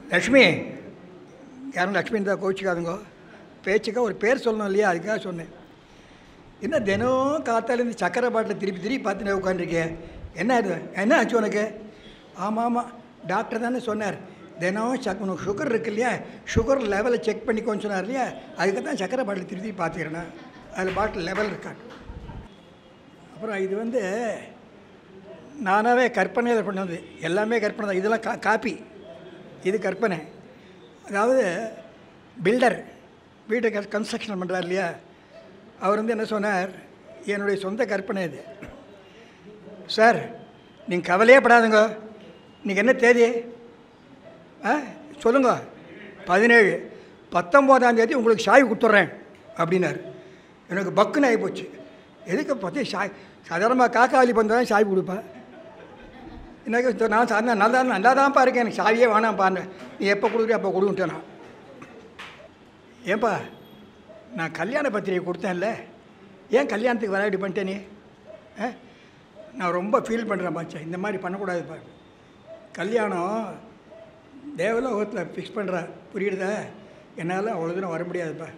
லக்ஷ்மி யாரும் லக்ஷ்மி இருந்தால் கோச்சிக்காதுங்கோ பேச்சுக்கா ஒரு பேர் சொல்லணும் இல்லையா அதுக்காக சொன்னேன் என்ன தினம் காத்தால இந்த சக்கரை பாட்டில் திருப்பி திருப்பி பார்த்துட்டு உட்காந்துருக்கே என்ன இது என்ன ஆச்சு உனக்கு ஆமாம் ஆமாம் டாக்டர் தானே சொன்னார் தினம் சக் உனக்கு சுகர் இருக்கு இல்லையா சுகர் லெவலை செக் பண்ணிக்கோன்னு சொன்னார் இல்லையா அதுக்கு தான் சக்கரை பாட்டில் திருப்பி திருப்பி பார்த்துக்கிறேன் அதில் பாட்டில் லெவல் இருக்கான் அப்புறம் இது வந்து நானாகவே கற்பனையில் பண்ணது எல்லாமே கற்பனை தான் இதெல்லாம் கா காப்பி இது கற்பனை அதாவது பில்டர் வீட்டை கன் கன்ஸ்ட்ரக்ஷன் பண்ணுறார் இல்லையா அவர் வந்து என்ன சொன்னார் என்னுடைய சொந்த கற்பனை இது சார் நீங்கள் கவலையே படாதுங்க இன்றைக்கி என்ன தேதி ஆ சொல்லுங்க பதினேழு பத்தொம்போதாம் தேதி உங்களுக்கு சாவி கொடுத்துட்றேன் அப்படின்னாரு எனக்கு பக்குன்னு ஆகிப்போச்சு எதுக்கு பற்றி சாய் சாதாரணமாக காக்காவலி பந்தம் சாவி கொடுப்பேன் எனக்கு இந்த நான் சார் நான் நல்லா நல்லா தான்ப்பா இருக்கேன் எனக்கு சாவியே வேணாம் பாருங்க நீ எப்போ கொடுக்குறியோ அப்போ கொடுன்ட்டேன் நான் ஏன்பா நான் கல்யாண பத்திரிகை கொடுத்தேன்ல ஏன் கல்யாணத்துக்கு வர இப்படி பண்ணிட்டே நீ ஆ? நான் ரொம்ப ஃபீல் பண்ணுறேன் பாச்சா இந்த மாதிரி பண்ணக்கூடாதுப்பா கல்யாணம் தேவலோகத்தில் ஃபிக்ஸ் பண்ணுறா புரியுதா என்னால் அவ்வளோ தூரம் வர முடியாதுப்பா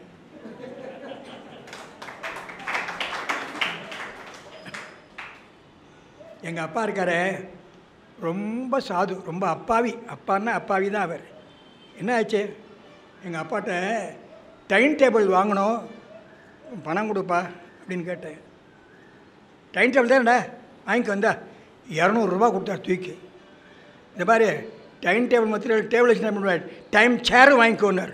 எங்கள் அப்பா இருக்காரே ரொம்ப சாது ரொம்ப அப்பாவி அப்பான்னா அப்பாவி தான் அவர் என்ன ஆச்சு எங்கள் அப்பாட்ட டைம் டேபிள் வாங்கணும் பணம் கொடுப்பா அப்படின்னு கேட்டேன் டைம் டேபிள் தானடா வாங்கிக்க வந்தா இரநூறுபா கொடுத்தா தூக்கி இந்த பாரு டைம் டேபிள் மாத்திரம் டேபிள் வச்சு என்ன பண்ணுவார் டைம் சேர் வாங்கிக்கோன்னாரு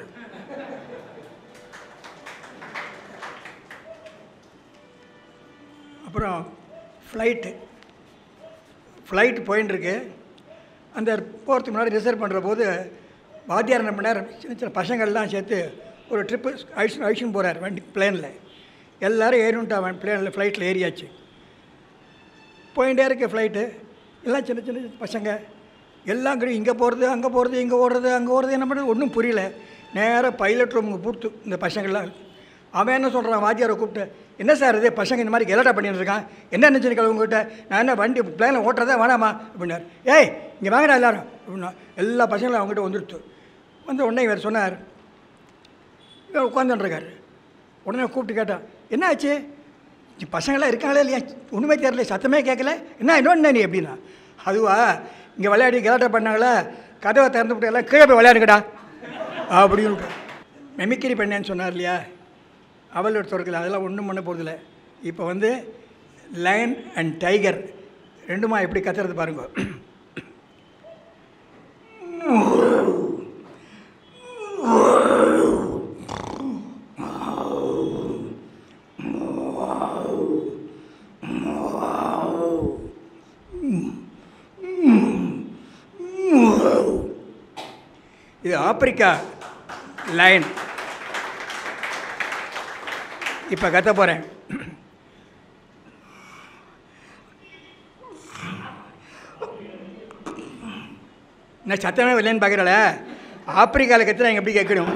அப்புறம் ஃப்ளைட்டு ஃப்ளைட் போயின்ட்டுருக்கு அந்த போகிறதுக்கு முன்னாடி ரிசர்வ் பண்ணுற போது வாத்தியார் என்ன பண்ணார் சின்ன சின்ன பசங்கள்லாம் சேர்த்து ஒரு ட்ரிப்பு அழிச்சு அழிச்சுன்னு போகிறார் வண்டி பிளேனில் எல்லோரும் ஏறின்ட்டா பிளேனில் ஃப்ளைட்டில் ஏறியாச்சு போயிட்டே இருக்க ஃப்ளைட்டு எல்லாம் சின்ன சின்ன பசங்க எல்லாம் கிடையாது இங்கே போகிறது அங்கே போகிறது இங்கே ஓடுறது அங்கே ஓடுறது என்ன பண்ணுறது ஒன்றும் புரியல நேராக பைலட் ரூமுக்கு கூப்பிட்டு இந்த பசங்கள்லாம் அவன் என்ன சொல்கிறான் வாத்தியாரை கூப்பிட்டு என்ன சார் இது பசங்க இந்த மாதிரி கெலட்டா பண்ணிட்டு இருக்கான் என்ன நினச்சிருக்கா உங்ககிட்ட நான் என்ன வண்டி பிளேனில் ஓட்டுறதா வேணாமா அப்படின்னார் ஏய் இங்கே வாங்கடா எல்லாரும் அப்படின்னா எல்லா பசங்களும் அவங்ககிட்ட வந்துடுத்து வந்து உடனே இவர் சொன்னார் இவர் உட்காந்துருக்காரு உடனே கூப்பிட்டு கேட்டான் என்ன ஆச்சு இங்க பசங்களாம் இருக்காங்களே இல்லையா ஒன்றுமே தெரியல சத்தமே கேட்கல என்ன இன்னொன்று நீ எப்படின்னா அதுவா இங்கே விளையாடி கலாட்டம் பண்ணாங்களா கதவை திறந்து விட்டு எல்லாம் கீழே போய் விளையாடுங்கடா அப்படின்னு மெமிக்கிரி பண்ணேன்னு சொன்னார் இல்லையா அவள் ஒருத்தருக்கு அதெல்லாம் ஒன்றும் பண்ண போகிறதில்ல இப்போ வந்து லயன் அண்ட் டைகர் ரெண்டுமா எப்படி கத்துறது பாருங்க இது ஆப்பிரிக்கா லயன் இப்போ கத்த போகிறேன் நான் சத்தமே இல்லைன்னு பார்க்குறல ஆப்பிரிக்காவில் கத்துறா எப்படி கேட்கணும்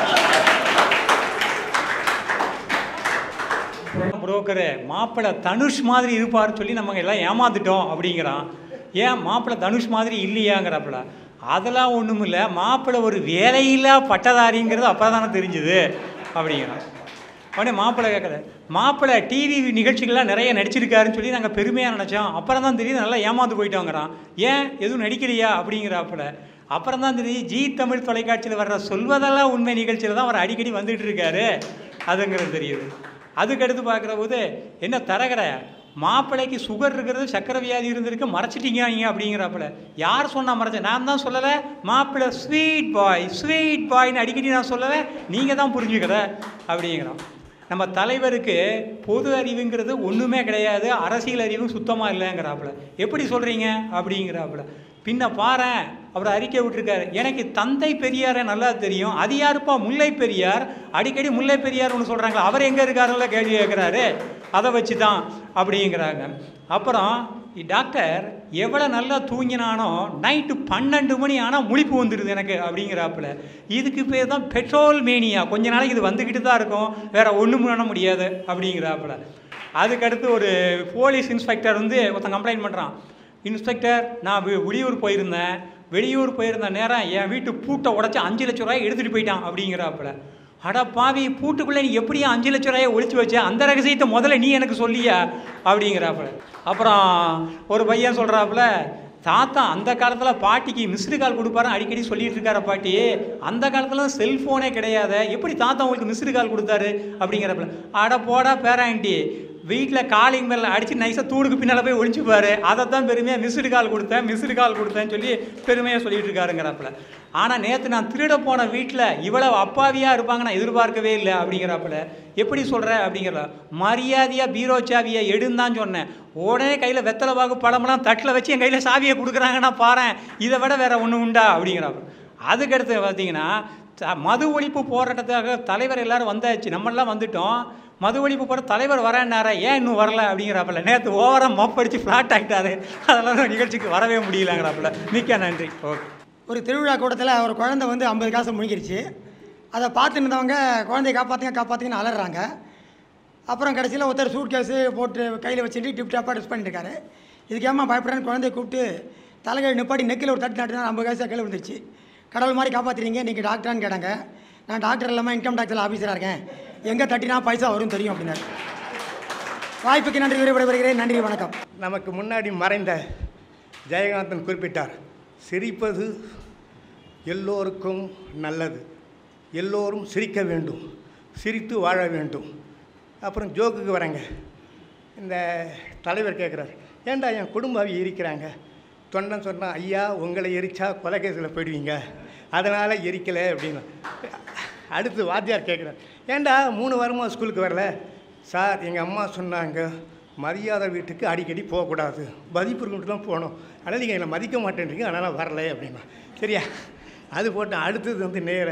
புரோக்கரு மாப்பிள்ளை தனுஷ் மாதிரி இருப்பார்னு சொல்லி நம்ம எல்லாம் ஏமாந்துட்டோம் அப்படிங்கிறான் ஏன் மாப்பிள்ளை தனுஷ் மாதிரி இல்லையாங்கிறப்பல அதெல்லாம் ஒன்றும் இல்லை மாப்பிள்ளை ஒரு வேலையில்லா பட்டதாரிங்கிறது அப்போ தானே தெரிஞ்சுது அப்படிங்கிறான் உடனே மாப்பிள்ளை கேட்குற மாப்பிள்ளை டிவி நிகழ்ச்சிகள்லாம் நிறைய நடிச்சிருக்காருன்னு சொல்லி நாங்கள் பெருமையாக நினச்சோம் அப்புறம் தான் தெரியுது நல்லா ஏமாந்து போயிட்டோங்கிறான் ஏன் எதுவும் நடிக்கலையா அப்படிங்கிறாப்புல அப்புறம் தான் தெரியுது ஜி தமிழ் தொலைக்காட்சியில் வர்ற சொல்வதெல்லாம் உண்மை நிகழ்ச்சியில் தான் அவர் அடிக்கடி வந்துட்டு இருக்காரு அதுங்கிறது தெரியுது அதுக்கடுத்து பார்க்குற போது என்ன தரகர மாப்பிள்ளைக்கு சுகர் இருக்கிறது சக்கரை வியாதி இருந்திருக்கு மறைச்சிட்டீங்க நீங்கள் அப்படிங்கிறாப்புல யார் சொன்னா மறைச்ச நான் தான் சொல்லலை மாப்பிள்ளை ஸ்வீட் பாய் ஸ்வீட் பாய்னு அடிக்கடி நான் சொல்லலை நீங்கள் தான் புரிஞ்சுக்கிற அப்படிங்கிறோம் நம்ம தலைவருக்கு பொது அறிவுங்கிறது ஒன்றுமே கிடையாது அரசியல் அறிவும் சுத்தமாக இல்லைங்கிறாப்புல எப்படி சொல்கிறீங்க அப்படிங்கிறாப்புல பின்ன பாரேன் அவர் அறிக்கை விட்டுருக்காரு எனக்கு தந்தை பெரியாரை நல்லா தெரியும் அது யாருப்பா முல்லை பெரியார் அடிக்கடி முல்லை பெரியார் ஒன்று சொல்கிறாங்க அவர் எங்கே இருக்காருல்ல கேள்வி கேட்குறாரு அதை வச்சு தான் அப்படிங்கிறாங்க அப்புறம் டாக்டர் எவ்வளோ நல்லா தூங்கினானோ நைட்டு பன்னெண்டு மணி ஆனால் முழிப்பு வந்துடுது எனக்கு அப்படிங்கிறாப்புல இதுக்கு பேர் தான் பெட்ரோல் மேனியா கொஞ்ச நாளைக்கு இது வந்துக்கிட்டு தான் இருக்கும் வேற ஒன்றும் பண்ண முடியாது அப்படிங்கிறாப்புல அதுக்கடுத்து ஒரு போலீஸ் இன்ஸ்பெக்டர் வந்து ஒருத்தன் கம்ப்ளைண்ட் பண்ணுறான் இன்ஸ்பெக்டர் நான் வி- வெளியூர் போயிருந்தேன் வெளியூர் போயிருந்த நேரம் என் வீட்டு பூட்டை உடச்சி அஞ்சு லட்ச ரூபாய் எடுத்துகிட்டு போயிட்டான் அப்படிங்கிறாப்புல அட பாவி பூட்டுக்குள்ளே நீ எப்படியா அஞ்சு லட்ச ரூபாயை ஒழிச்சு வச்ச அந்த ரகசியத்தை முதல்ல நீ எனக்கு சொல்லியா அப்படிங்கிறாப்புல அப்புறம் ஒரு பையன் சொல்கிறாப்புல தாத்தா அந்த காலத்தில் பாட்டிக்கு மிஸ்டு கால் கொடுப்பாரு அடிக்கடி சொல்லிட்டு இருக்கார பாட்டி அந்த காலத்தில் செல்ஃபோனே கிடையாது எப்படி தாத்தா உங்களுக்கு மிஸ்டு கால் கொடுத்தாரு அப்படிங்கிறப்பல அட போடா பேராண்டி வீட்டில் காலிங் மேல அடித்து நைஸாக தூடுக்கு பின்னால் போய் ஒழிச்சுப்பாரு அதை தான் பெருமையாக மிஸ்டு கால் கொடுத்தேன் மிஸ்டு கால் கொடுத்தேன்னு சொல்லி பெருமையாக சொல்லிட்டு இருக்காருங்கிறப்பல ஆனால் நேற்று நான் திருட போன வீட்டில் இவ்வளவு அப்பாவியாக இருப்பாங்க நான் எதிர்பார்க்கவே இல்லை அப்படிங்கிறப்பல எப்படி சொல்கிற அப்படிங்கிற மரியாதையாக பீரோ சாவியை எடுன்னு சொன்னேன் உடனே கையில் வெத்தலை பாகு பழமெல்லாம் தட்டில் வச்சு என் கையில் சாவியை கொடுக்குறாங்கன்னா பாரேன் இதை விட வேற ஒன்று உண்டா அப்படிங்கிறப்ப அதுக்கடுத்து பார்த்தீங்கன்னா த- மது ஒழிப்பு போராட்டத்துக்காக தலைவர் எல்லாரும் வந்தாச்சு நம்மளாம் வந்துட்டோம் மது ஒழிப்பு போகிற தலைவர் வரேன்னாரா ஏன் இன்னும் வரல அப்படிங்கிறாப்புல நேற்று ஓவராக மப்படிச்சு ஃப்ளாட் ஆகிட்டாரு அதெல்லாம் நிகழ்ச்சிக்கு வரவே முடியலங்கிறாப்புல மிக்க நன்றி ஓகே ஒரு திருவிழா கூட்டத்தில் ஒரு குழந்தை வந்து ஐம்பது காசு முழுங்கிருச்சு அதை பார்த்துட்டு இருந்தவங்க குழந்தைய காப்பாற்றுங்க காப்பாற்றுங்கன்னு அலறாங்க அப்புறம் கடைசியில் ஒருத்தர் சூட் கேஸு போட்டு கையில் வச்சுட்டு டிப் டாப்பாக ட்ரெஸ் பண்ணிட்டு இருக்காரு இதுக்கு ஏமா பயப்படுறேன்னு குழந்தைய கூப்பிட்டு தலைகை நிப்பாட்டி நெக்கில் ஒரு தட்டு நாட்டுனா ஐம்பது காசு கையில் வந்துருச்சு கடவுள் மாதிரி காப்பாற்றுறீங்க நீங்கள் டாக்டரான்னு கேட்டாங்க நான் டாக்டர் இல்லாமல் இன்கம் டேக்ஸில் ஆஃபீஸராக இருக்கேன் எங்கே தட்டினா பைசா வரும் தெரியும் அப்படின்னாரு வாய்ப்புக்கு நன்றி விடைபெறுகிறேன் நன்றி வணக்கம் நமக்கு முன்னாடி மறைந்த ஜெயகாந்தன் குறிப்பிட்டார் சிரிப்பது எல்லோருக்கும் நல்லது எல்லோரும் சிரிக்க வேண்டும் சிரித்து வாழ வேண்டும் அப்புறம் ஜோக்குக்கு வரேங்க இந்த தலைவர் கேட்குறாரு ஏன்டா என் குடும்பம் இருக்கிறாங்க தொண்டன் சொன்னான் ஐயா உங்களை எரிச்சா கொலைகேசில் போயிடுவீங்க அதனால் எரிக்கலை அப்படின்னு அடுத்து வாத்தியார் கேட்குறார் ஏன்டா மூணு வாரமாக ஸ்கூலுக்கு வரல சார் எங்கள் அம்மா சொன்னாங்க மரியாதை வீட்டுக்கு அடிக்கடி போகக்கூடாது மதிப்பு வீட்டு தான் போகணும் அதனால் நீங்கள் என்னை மதிக்க மாட்டேன்றீங்க அதனால் வரல அப்படின்னா சரியா அது போட்டு அடுத்தது வந்து நேர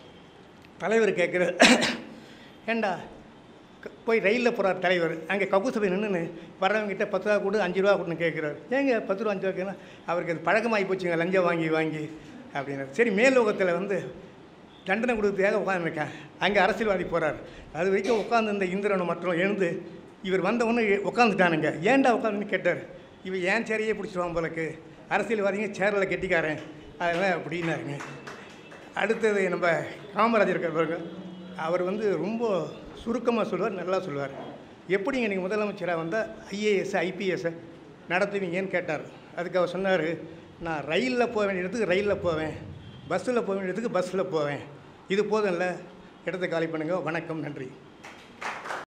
தலைவர் கேட்குறாரு ஏண்டா க- போய் ரயிலில் போகிறார் தலைவர் அங்கே கப்பு சபை நின்று வர்றவங்ககிட்ட பத்து ரூபா கொடு அஞ்சு ரூபா கொடுன்னு கேட்குறாரு ஏங்க பத்து ரூபா அஞ்சு ரூபா கேட்குறா அவருக்கு அது பழக்கமாகி போச்சுங்க லஞ்சம் வாங்கி வாங்கி அப்படின்னாரு சரி மேலோகத்தில் வந்து தண்டனை கொடுக்கறதுக்காக உட்காந்துருக்கேன் அங்கே அரசியல்வாதி போகிறார் அது வரைக்கும் உட்காந்துருந்த இந்திரன் மற்றும் எழுந்து இவர் வந்த உடனே உட்காந்துட்டானுங்க ஏன்டா உட்காந்துன்னு கேட்டார் இவன் ஏன் சேரையே பிடிச்சிருவான் போலக்கு அரசியல்வாதிங்க சேரில் கெட்டிக்காரன் அதெல்லாம் அப்படின்னாருங்க அடுத்தது நம்ம காமராஜர் இருக்கார் பாருங்க அவர் வந்து ரொம்ப சுருக்கமாக சொல்லுவார் நல்லா சொல்லுவார் எப்படிங்க நீங்கள் முதலமைச்சராக வந்தால் ஐஏஎஸ் ஐபிஎஸ் நடத்துவீங்கன்னு கேட்டார் அதுக்கு அவர் சொன்னார் நான் ரயிலில் போக வேண்டிய இடத்துக்கு ரயிலில் போவேன் பஸ்ஸில் போக வேண்டிய இடத்துக்கு பஸ்ஸில் போவேன் இது போதும்ல இடத்த காலி பண்ணுங்க வணக்கம் நன்றி